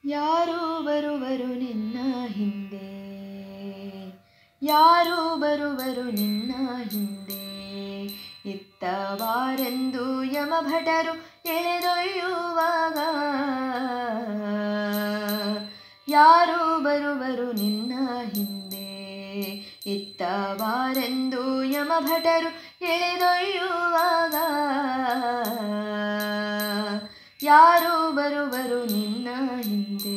ಯಾರು ಬರುವರು ನಿನ್ನ ಹಿಂದೆ ಯಾರು ಬರುವರು ನಿನ್ನ ಹಿಂದೆ ಇತ್ತ ಬಾರೆಂದು ಯಮಭಟರು ಎಳೆದೊಯ್ಯುವಾಗ ಯಾರು ಬರುವರು ನಿನ್ನ ಹಿಂದೆ ಇತ್ತ ಬಾರೆಂದು ಯಮಭಟರು ಎಳೆದೊಯ್ಯುವಾಗ ಯಾರು ಬರುವರು ನಿನ್ನ ಹಿಂದೆ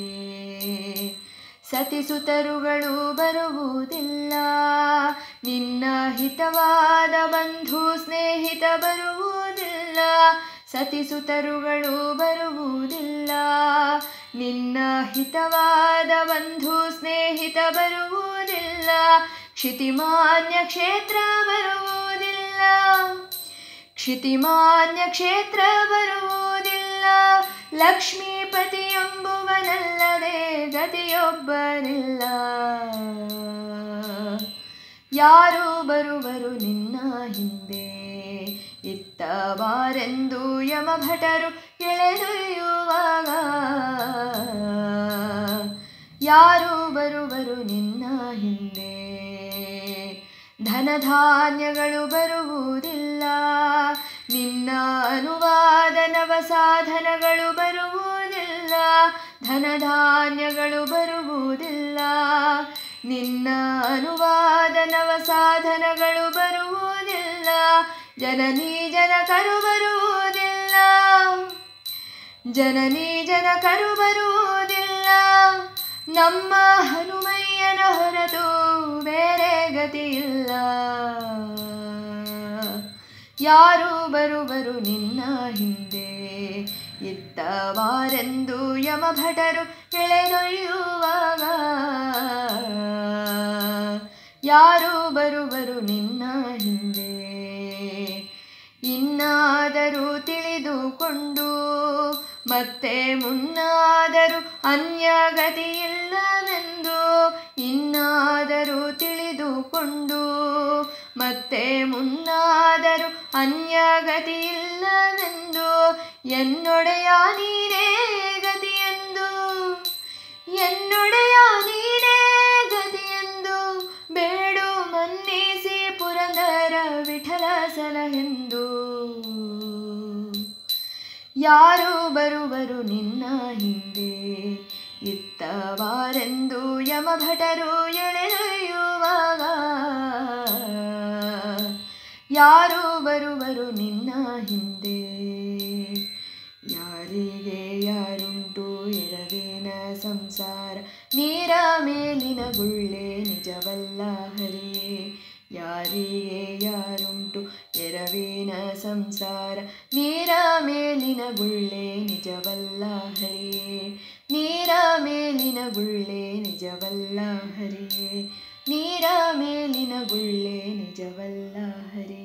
ಸತಿಸುತರುಗಳು ಬರುವುದಿಲ್ಲ ನಿನ್ನ ಹಿತವಾದ ಬಂಧು ಸ್ನೇಹಿತ ಬರುವುದಿಲ್ಲ ಸತಿಸುತರುಗಳು ಬರುವುದಿಲ್ಲ ನಿನ್ನ ಹಿತವಾದ ಬಂಧು ಸ್ನೇಹಿತ ಬರುವುದಿಲ್ಲ ಕ್ಷಿತಿಮಾನ್ಯ ಕ್ಷೇತ್ರ ಬರುವುದಿಲ್ಲ ಕ್ಷಿತಿಮಾನ್ಯ ಕ್ಷೇತ್ರ ಬರುವುದಿಲ್ಲ ಲಕ್ಷ್ಮೀಪತಿ ಎಂಬುವನಲ್ಲದೆ ಗತಿಯೊಬ್ಬರಿಲ್ಲ ಯಾರು ಬರುವರು ನಿನ್ನ ಹಿಂದೆ ಇತ್ತ ಬಾರೆಂದು ಯಮಭಟರು ಎಳೆದೊಯ್ಯುವಾಗ ಯಾರು ಬರುವರು ನಿನ್ನ ಹಿಂದೆ ಧನಧಾನ್ಯಗಳು ಬರುವುದಿಲ್ಲ ನಿನ್ನ ಅನುವಾದ ನವ ಸಾಧನಗಳು ಬರುವುದಿಲ್ಲ ಧನಧಾನ್ಯಗಳು ಬರುವುದಿಲ್ಲ ನಿನ್ನ ಅನುವಾದ ನವ ಸಾಧನಗಳು ಬರುವುದಿಲ್ಲ ಜನನೀ ಜನಕರು ಬರುವುದಿಲ್ಲ ಜನನೀ ಜನಕರು ಬರುವುದಿಲ್ಲ ನಮ್ಮ ಹನುಮಯ್ಯನ ಹೊರತು ಬೇರೆ ಗತಿಯಿಲ್ಲ ಯಾರು ಬರುವರು ನಿನ್ನ ಹಿಂದೆ ಇತ್ತ ಬಾರೆಂದು ಯಮಭಟರು ಎಳೆದೊಯ್ಯುವಾಗ ಯಾರು ಬರುವರು ನಿನ್ನ ಹಿಂದೆ ಇನ್ನಾದರೂ ತಿಳಿದುಕೊಂಡು ಮತ್ತೆ ಮುನ್ನಾದರೂ ಅನ್ಯಗತಿಯಿಲ್ಲವೆಂದು ಇನ್ನಾದರೂ ತಿಳಿದುಕೊಂಡು ಮತ್ತೆ ಮುನ್ನಾದರೂ ಅನ್ಯಗತಿಯಿಲ್ಲವೆಂದು ಎನ್ನೊಡೆಯ ನೀನೇ ಗತಿಯೆಂದು ಎನ್ನೊಡೆಯ ನೀನೇ ಗತಿಯೆಂದು ಬೇಡು ಮನ್ನಿಸಿ ಪುರಂದರ ವಿಠಲ ಸಲಹೆಂದು ಯಾರು ಬರುವರು ನಿನ್ನ ಹಿಂದೆ ಇತ್ತ ಬಾರೆಂದು ಯಮಭಟರು ಎಳೆದೊಯ್ಯುವಾಗ ಯಾರು ಬರುವರು ನಿನ್ನ ಹಿಂದೆ ಯಾರಿಗೆ ಯಾರುಂಟು ಎರವೇನ ಸಂಸಾರ ನೀರ ಮೇಲಿನ ಗುಳ್ಳೆ ನಿಜವಲ್ಲ ಹರಿಯೇ ಯಾರಿಗೆ ಯಾರುಂಟು ಎರವೇನ ಸಂಸಾರ ನೀರ ಮೇಲಿನ ಗುಳ್ಳೆ ನಿಜವಲ್ಲ ಹರಿಯೇ ನೀರ ಮೇಲಿನ ಗುಳ್ಳೆ ನಿಜವಲ್ಲ ಹರಿಯೇ ನೀರ ಮೇಲಿನ ಗುಳ್ಳೆ ನಿಜವಲ್ಲ ಹರಿಯೇ